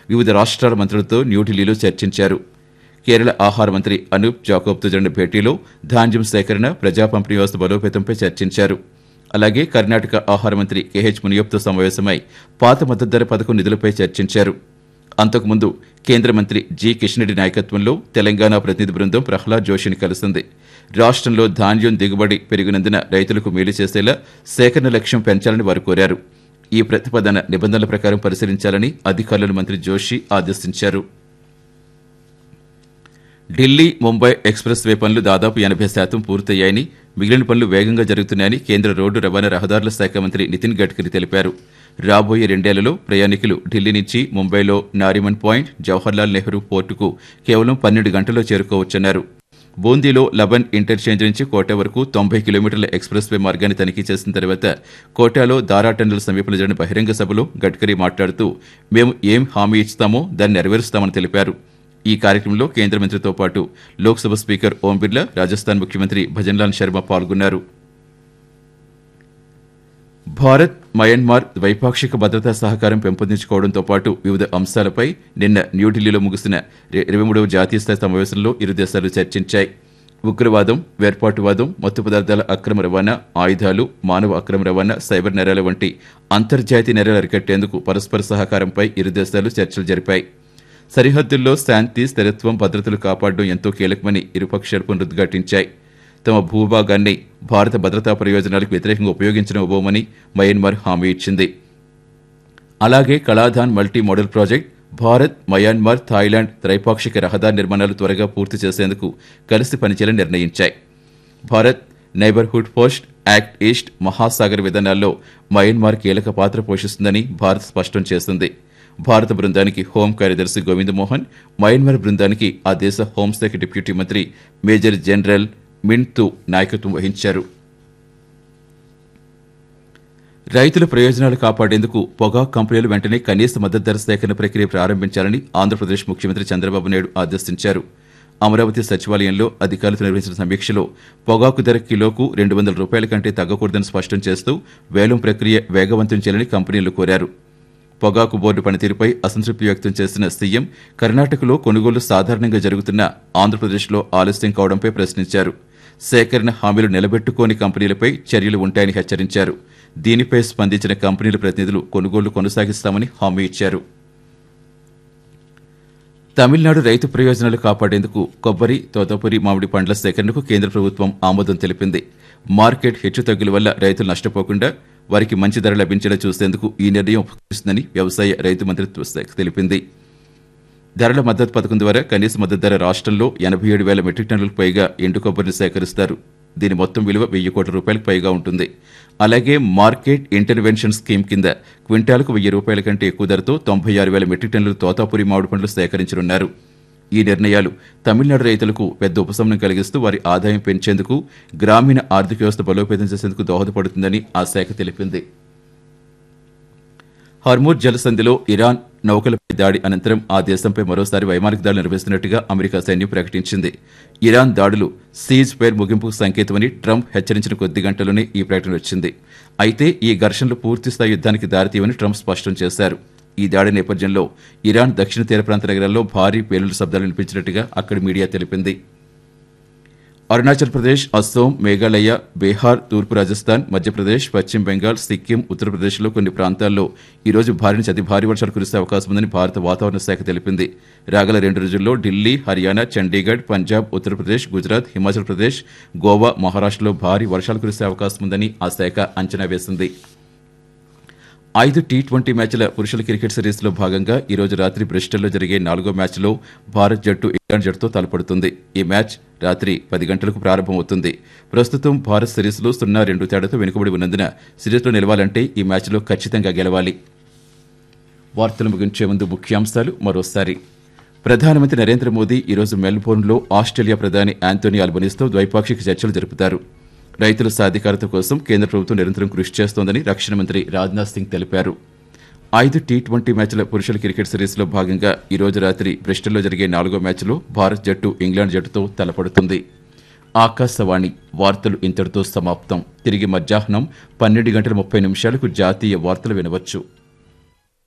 వివిధ రాష్ట్రాల మంత్రులతో న్యూఢిల్లీలో చర్చించారు కేరళ ఆహార మంత్రి అనూప్ జాకోబ్తో జరిగిన భేటీలో ధాన్యం సేకరణ ప్రజా పంపిణీ వ్యవస్థ బలోపేతంపై చర్చించారు అలాగే కర్ణాటక ఆహార మంత్రి కేహెచ్ మునియప్తో సమావేశమై పాత మద్దతు ధర పథకం నిధులపై చర్చించారు అంతకుముందు కేంద్ర మంత్రి జి కిషన్ రెడ్డి నాయకత్వంలో తెలంగాణ ప్రతినిధి బృందం ప్రహ్లాద్ జోషిని కలిసింది రాష్ట్రంలో ధాన్యం దిగుబడి పెరిగినందున రైతులకు మేలు చేసేలా సేకరణ లక్ష్యం పెంచాలని వారు కోరారు ఈ ప్రతిపాదన నిబంధనల ప్రకారం పరిశీలించాలని అధికారులను మంత్రి జోషి ఆదేశించారు ఢిల్లీ ముంబై ఎక్స్ప్రెస్ వే పనులు దాదాపు ఎనభై శాతం పూర్తయ్యాయని మిగిలిన పనులు వేగంగా జరుగుతున్నాయని కేంద్ర రోడ్డు రవాణా రహదారుల శాఖ మంత్రి నితిన్ గడ్కరీ తెలిపారు రాబోయే రెండేళ్లలో ప్రయాణికులు ఢిల్లీ నుంచి ముంబైలో నారిమన్ పాయింట్ జవహర్లాల్ నెహ్రూ పోర్టుకు కేవలం పన్నెండు గంటల్లో చేరుకోవచ్చన్నారు బూందీలో లబన్ ఇంటర్చేంజ్ నుంచి కోటా వరకు తొంభై కిలోమీటర్ల ఎక్స్ప్రెస్ వే మార్గాన్ని తనిఖీ చేసిన తర్వాత కోటాలో దారా టన్నెల్ సమీపంలో జరిగిన బహిరంగ సభలో గడ్కరీ మాట్లాడుతూ మేము ఏం హామీ ఇస్తామో దాన్ని నెరవేరుస్తామని తెలిపారు ఈ కార్యక్రమంలో కేంద్ర మంత్రితో పాటు లోక్సభ స్పీకర్ ఓం బిర్లా రాజస్థాన్ ముఖ్యమంత్రి భజన్లాల్ శర్మ పాల్గొన్నారు భారత్ మయన్మార్ ద్వైపాక్షిక భద్రతా సహకారం పెంపొందించుకోవడంతో పాటు వివిధ అంశాలపై నిన్న న్యూఢిల్లీలో ముగిసిన ఇరవై మూడవ జాతీయ స్థాయి సమావేశంలో ఇరు దేశాలు చర్చించాయి ఉగ్రవాదం వేర్పాటువాదం మత్తు పదార్థాల అక్రమ రవాణా ఆయుధాలు మానవ అక్రమ రవాణా సైబర్ నేరాల వంటి అంతర్జాతీయ నేరాలు అరికట్టేందుకు పరస్పర సహకారంపై ఇరు దేశాలు చర్చలు జరిపాయి సరిహద్దుల్లో శాంతి స్థిరత్వం భద్రతలు కాపాడడం ఎంతో కీలకమని ఇరుపక్షాలు పునరుద్ఘాటించాయి తమ భూభాగాన్ని భారత భద్రతా ప్రయోజనాలకు వ్యతిరేకంగా ఉపయోగించనివ్వబోమని మయన్మార్ హామీ ఇచ్చింది అలాగే Kaladan multi modal project Bharat Myanmar Thailand త్రైపాక్షిక రహదారి నిర్మాణాలు త్వరగా పూర్తి చేసేందుకు కలిసి పనిచేయాలని నిర్ణయించాయి Bharat neighbourhood post act east Mahasagar విధానాల్లో మయన్మార్ కీలక పాత్ర పోషిస్తుందని భారత్ స్పష్టం చేసింది భారత బృందానికి హోం కార్యదర్శి గోవింద్ మోహన్ మయన్మార్ బృందానికి ఆ దేశ హోంశాఖ డిప్యూటీ మంత్రి మేజర్ జనరల్ మింటూ నాయకత్వం వహించారు రైతుల ప్రయోజనాలు కాపాడేందుకు పొగాకు కంపెనీలు వెంటనే కనీస మద్దతు ధర సేకరణ ప్రక్రియ ప్రారంభించాలని ఆంధ్రప్రదేశ్ ముఖ్యమంత్రి చంద్రబాబు నాయుడు ఆదేశించారు అమరావతి సచివాలయంలో అధికారులతో నిర్వహించిన సమీక్షలో పొగాకు ధర కిలోకు రెండు వందల రూపాయల కంటే తగ్గకూడదని స్పష్టం చేస్తూ వేలం ప్రక్రియ వేగవంతం చేయాలని కంపెనీలు కోరారు పొగాకు బోర్డు పనితీరుపై అసంతృప్తి వ్యక్తం చేసిన సీఎం కర్ణాటకలో కొనుగోలు సాధారణంగా జరుగుతున్న ఆంధ్రప్రదేశ్లో ఆలస్యం కావడంపై ప్రశ్నించారు సేకరణ హామీలు నిలబెట్టుకోని కంపెనీలపై చర్యలు ఉంటాయని హెచ్చరించారు దీనిపై స్పందించిన కంపెనీల ప్రతినిధులు కొనుగోలు కొనసాగిస్తామని హామీ ఇచ్చారు తమిళనాడు రైతు ప్రయోజనాలు కాపాడేందుకు కొబ్బరి తోతపురి మామిడి పండ్ల సేకరణకు కేంద్ర ప్రభుత్వం ఆమోదం తెలిపింది మార్కెట్ హెచ్చుతగ్గుల వల్ల రైతులు నష్టపోకుండా వారికి మంచి ధర లభించేలా చూసేందుకు ఈ నిర్ణయం ఉపకరిస్తుందని వ్యవసాయ రైతు మంత్రిత్వ శాఖ తెలిపింది ధరల మద్దతు పథకం ద్వారా కనీస మద్దతు ధర రాష్ట్రంలో ఎనభై ఏడు వేల మెట్రిక్ టన్నులకు పైగా ఎండు కొబ్బరిని సేకరిస్తారు దీని మొత్తం విలువ వెయ్యి కోట్ల రూపాయలకు పైగా ఉంటుంది అలాగే మార్కెట్ ఇంటర్వెన్షన్ స్కీమ్ కింద క్వింటాలకు వెయ్యి రూపాయల కంటే ఎక్కువ ధరతో తొంభై ఆరు వేల మెట్రిక్ టన్నుల తోతాపురి మామిడి పండ్లు సేకరించనున్నారు ఈ నిర్ణయాలు తమిళనాడు రైతులకు పెద్ద ఉపశమనం కలిగిస్తూ వారి ఆదాయం పెంచేందుకు గ్రామీణ ఆర్థిక వ్యవస్థ బలోపేతం చేసేందుకు దోహదపడుతుందని ఆ శాఖ తెలిపింది హర్మూర్ జలసంధిలో ఇరాన్ నౌకలపై దాడి అనంతరం ఆ దేశంపై మరోసారి వైమానిక దాడులు నిర్వహిస్తున్నట్టుగా అమెరికా సైన్యం ప్రకటించింది ఇరాన్ దాడులు సీజ్ ఫైర్ ముగింపుకు సంకేతమని ట్రంప్ హెచ్చరించిన కొద్ది గంటల్లోనే ఈ ప్రకటన వచ్చింది అయితే ఈ ఘర్షణలు పూర్తిస్థాయి యుద్ధానికి దారితీయమని ట్రంప్ స్పష్టం చేశారు ఈ దాడి నేపథ్యంలో ఇరాన్ దక్షిణ తీర ప్రాంత నగరాల్లో భారీ పేలుడు శబ్దాలు వినిపించినట్టుగా అక్కడి మీడియా తెలిపింది అరుణాచల్ ప్రదేశ్ అస్సోం మేఘాలయ బీహార్ తూర్పు రాజస్థాన్ మధ్యప్రదేశ్ పశ్చిమ బెంగాల్ సిక్కిం ఉత్తరప్రదేశ్లో కొన్ని ప్రాంతాల్లో ఈ రోజు భారీ నుంచి అతి భారీ వర్షాలు కురిసే అవకాశం ఉందని భారత వాతావరణ శాఖ తెలిపింది రాగల రెండు రోజుల్లో ఢిల్లీ హర్యానా చండీగఢ్ పంజాబ్ ఉత్తరప్రదేశ్ గుజరాత్ హిమాచల్ ప్రదేశ్ గోవా మహారాష్ట్రలో భారీ వర్షాలు కురిసే అవకాశం ఉందని ఆ శాఖ అంచనా వేసింది ఐదు టీ ట్వంటీ మ్యాచ్ల పురుషుల క్రికెట్ సిరీస్లో భాగంగా ఈ రోజు రాత్రి బ్రిస్టల్లో జరిగే నాలుగో మ్యాచ్లో భారత్ జట్టు ఇంగ్లాండ్ జట్టుతో తలపడుతుంది ఈ మ్యాచ్ రాత్రి పది గంటలకు ప్రారంభమవుతుంది ప్రస్తుతం భారత్ సిరీస్లో సున్నా రెండు తేడాతో వెనుకబడి ఉన్నందున సిరీస్లో నిలవాలంటే ఈ మ్యాచ్లో ఖచ్చితంగా గెలవాలి వార్తలు ముగించే ముందు ముఖ్యాంశాలు మరోసారి ప్రధానమంత్రి నరేంద్ర మోదీ ఈరోజు మెల్బోర్న్లో ఆస్ట్రేలియా ప్రధాని యాంతోనీ అల్బనీస్తో ద్వైపాక్షిక చర్చలు జరుపుతారు రైతుల సాధికారత కోసం కేంద్ర ప్రభుత్వం నిరంతరం కృషి చేస్తోందని రక్షణ మంత్రి రాజ్నాథ్ సింగ్ తెలిపారు ఐదు టీ ట్వంటీ మ్యాచ్ల పురుషుల క్రికెట్ సిరీస్లో భాగంగా ఈ రోజు రాత్రి బ్రిస్టల్లో జరిగే నాలుగో మ్యాచ్లో భారత్ జట్టు ఇంగ్లాండ్ జట్టుతో తలపడుతుంది ఆకాశవాణి వార్తలు ఇంతటితో సమాప్తం తిరిగి మధ్యాహ్నం పన్నెండు గంటల ముప్పై నిమిషాలకు జాతీయ వార్తలు వినవచ్చు